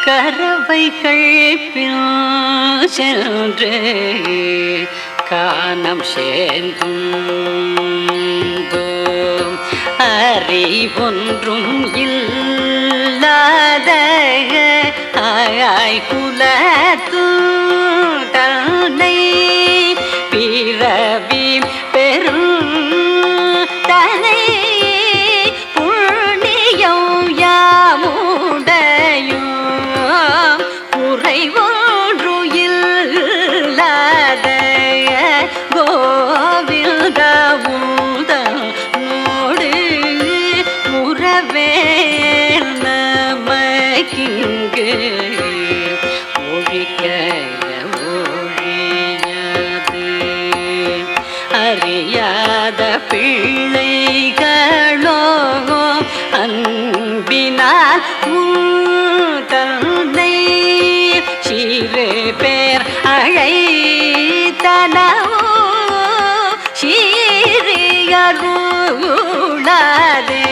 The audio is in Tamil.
கறவைகள் பின் சென்று காணம் சேர்ந்தும் அறிவொன்றும் இல்லாத ஆய் குலத்து தன்னை பிறவி பெரும் தனை புண்ணியம் யாமுடையும் குறைவொன்று இல்லாத கோவிந்தமுதனோடு முறவே நமக்கிங்கு ஒழிக்க ஒழியாது அறியாத பிள்ளைகளோ அன்பினால் உன் தன்னை சிறு பேர் அழைத்தனவோ சீரியருளாதே